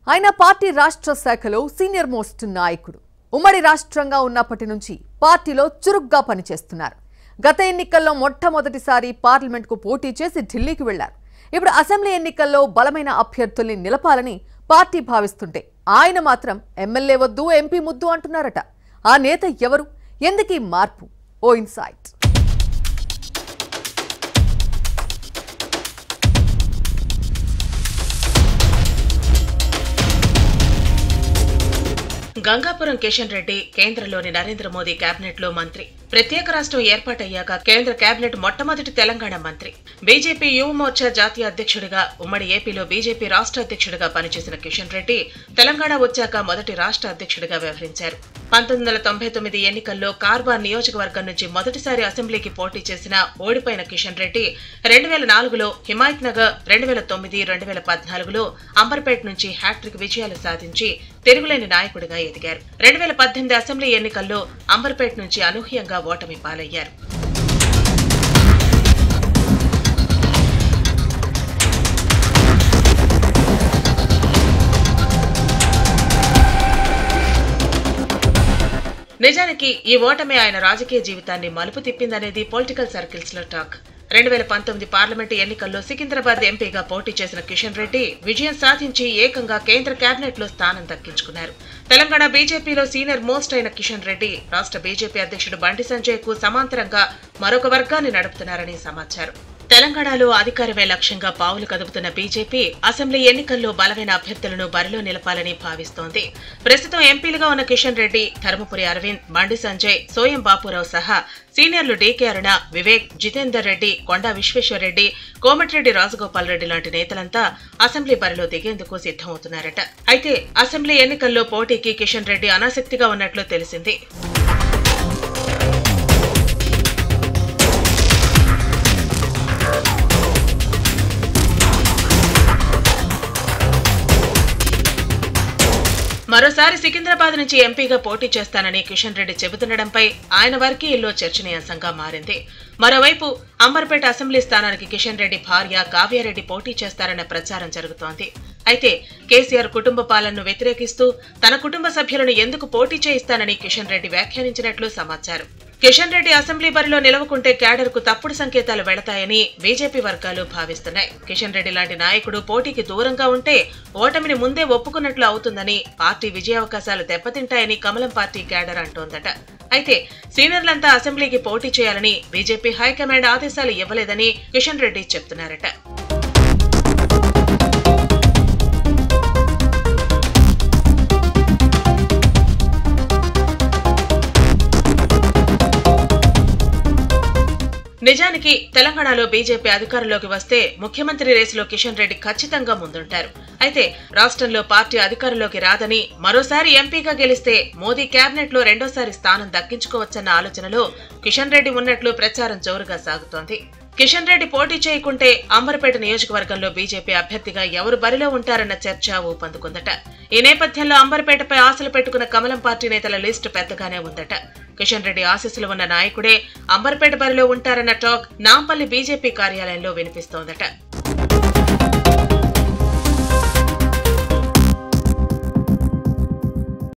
ఆయన పార్టీ రాష్ట్ర శాఖలో సీనియర్ మోస్ట్ నాయకుడు ఉమ్మడి రాష్ట్రంగా ఉన్నప్పటి నుంచి పార్టీలో చురుగ్గా పనిచేస్తున్నారు గత ఎన్నికల్లో మొట్టమొదటిసారి పార్లమెంట్కు పోటీ చేసి ఢిల్లీకి వెళ్లారు ఇప్పుడు అసెంబ్లీ ఎన్నికల్లో బలమైన అభ్యర్థుల్ని నిలపాలని పార్టీ భావిస్తుంటే ఆయన మాత్రం ఎమ్మెల్యే వద్దు ఎంపీ ముద్దు అంటున్నారట ఆ నేత ఎవరు ఎందుకీ మార్పు ఓ ఇన్సైట్ గంగాపురం కిషన్ రెడ్డి కేంద్రంలోని నరేంద్ర మోదీ కేబినెట్ లో మంత్రి ప్రత్యేక రాష్ట్రం ఏర్పాటయ్యాక కేంద్ర కేబినెట్ మొట్టమొదటి తెలంగాణ మంత్రి బీజేపీ యువ మోర్చా జాతీయ అధ్యక్షుడిగా ఉమ్మడి ఏపీలో బీజేపీ రాష్ట్ర అధ్యక్షుడిగా పనిచేసిన కిషన్ రెడ్డి తెలంగాణ వచ్చాక మొదటి రాష్ట్ర అధ్యక్షుడిగా వ్యవహరించారు పంతొమ్మిది వందల తొంభై తొమ్మిది ఎన్నికల్లో కార్బాన్ నియోజకవర్గం నుంచి మొదటిసారి అసెంబ్లీకి పోటీ చేసిన ఓడిపోయిన కిషన్ రెడ్డి రెండు వేల నాలుగులో హిమాయత్ నగర్ రెండు వేల తొమ్మిది రెండు వేల పద్నాలుగులో అంబర్పేట్ నుంచి హ్యాట్రిక్ విజయాలు సాధించి తిరుగులేని నాయకుడిగా ఎదిగారు రెండు వేల పద్దెనిమిది అసెంబ్లీ ఎన్నికల్లో అంబర్పేట్ నుంచి అనూహ్యంగా ఓటమి పాలయ్యారు నిజానికి ఈ ఓటమి ఆయన రాజకీయ జీవితాన్ని మలుపు తిప్పిందనేది పొలిటికల్ సర్కిల్స్ లో టాక్ రెండు వేల పంతొమ్మిది పార్లమెంటు ఎన్నికల్లో సికింద్రాబాద్ ఎంపీగా పోటీ చేసిన కిషన్ రెడ్డి విజయం సాధించి ఏకంగా కేంద్ర కేబినెట్ లో స్థానం దక్కించుకున్నారు తెలంగాణ బీజేపీలో సీనియర్ మోస్ట్ అయిన కిషన్ రెడ్డి రాష్ట్ర బీజేపీ అధ్యక్షుడు బండి సంజయ్ కు సమాంతరంగా మరొక వర్గాన్ని నడుపుతున్నారని సమాచారం తెలంగాణలో అధికారమే లక్ష్యంగా పావులు కదుపుతున్న బీజేపీ అసెంబ్లీ ఎన్నికల్లో బలమైన అభ్యర్థులను బరిలో నిలపాలని భావిస్తోంది ప్రస్తుతం ఎంపీలుగా ఉన్న కిషన్ రెడ్డి ధర్మపురి అరవింద్ బండి సంజయ్ సోయం బాపురావు సహా సీనియర్లు డీకే అరుణ వివేక్ జితేందర్ రెడ్డి కొండా విశ్వేశ్వరరెడ్డి కోమటిరెడ్డి రాజగోపాల్ రెడ్డి లాంటి నేతలంతా అసెంబ్లీ బరిలో దిగేందుకు సిద్ధమవుతున్నారట అయితే అసెంబ్లీ ఎన్నికల్లో పోటీకి కిషన్ రెడ్డి అనాసక్తిగా ఉన్నట్లు తెలిసింది మరోసారి సికింద్రాబాద్ నుంచి ఎంపీగా పోటీ చేస్తానని కిషన్ రెడ్డి చెబుతుండటంపై ఆయన వర్గీయుల్లో చర్చనీయాంశంగా మారింది మరోవైపు అంబర్పేట అసెంబ్లీ స్థానానికి కిషన్ రెడ్డి భార్య కావ్యారెడ్డి పోటీ చేస్తారన్న ప్రచారం జరుగుతోంది అయితే కేసీఆర్ కుటుంబ పాలనను వ్యతిరేకిస్తూ తన కుటుంబ సభ్యులను ఎందుకు పోటీ చేయిస్తానని కిషన్ రెడ్డి వ్యాఖ్యానించినట్లు సమాచారం కిషన్ రెడ్డి అసెంబ్లీ బరిలో నిలవకుంటే క్యాడర్ కు తప్పుడు సంకేతాలు వెళతాయని బీజేపీ వర్గాలు భావిస్తున్నాయి కిషన్ రెడ్డి లాంటి నాయకుడు పోటీకి దూరంగా ఉంటే ఓటమిని ముందే ఒప్పుకున్నట్లు అవుతుందని పార్టీ విజయావకాశాలు దెబ్బతింటాయని కమలం పార్టీ క్యాడర్ అంటోందట అయితే సీనియర్లంతా అసెంబ్లీకి పోటీ చేయాలని బీజేపీ హైకమాండ్ ఆదేశాలు ఇవ్వలేదని కిషన్ రెడ్డి చెప్తున్నారట నిజానికి తెలంగాణలో బీజేపీ అధికారంలోకి వస్తే ముఖ్యమంత్రి రేసులో కిషన్ రెడ్డి ఖచ్చితంగా ముందుంటారు అయితే రాష్ట్రంలో పార్టీ అధికారంలోకి రాదని మరోసారి ఎంపీగా గెలిస్తే మోదీ కేబినెట్ లో రెండోసారి స్థానం దక్కించుకోవచ్చన్న ఆలోచనలో కిషన్ రెడ్డి ఉన్నట్లు ప్రచారం జోరుగా సాగుతోంది కిషన్ రెడ్డి పోటీ చేయకుంటే అంబర్పేట నియోజకవర్గంలో బీజేపీ అభ్యర్థిగా ఎవరు బరిలో ఉంటారన్న చర్చ ఊపందుకుందట ఈ నేపథ్యంలో అంబర్పేటపై ఆశలు పెట్టుకున్న కమలం పార్టీ నేతల లిస్టు పెద్దగానే ఉందట కిషన్ రెడ్డి ఆశీస్సులు ఉన్న నాయకుడే అంబర్పేట బరిలో ఉంటారన్న టాక్ నాంపల్లి బీజేపీ కార్యాలయంలో వినిపిస్తోందట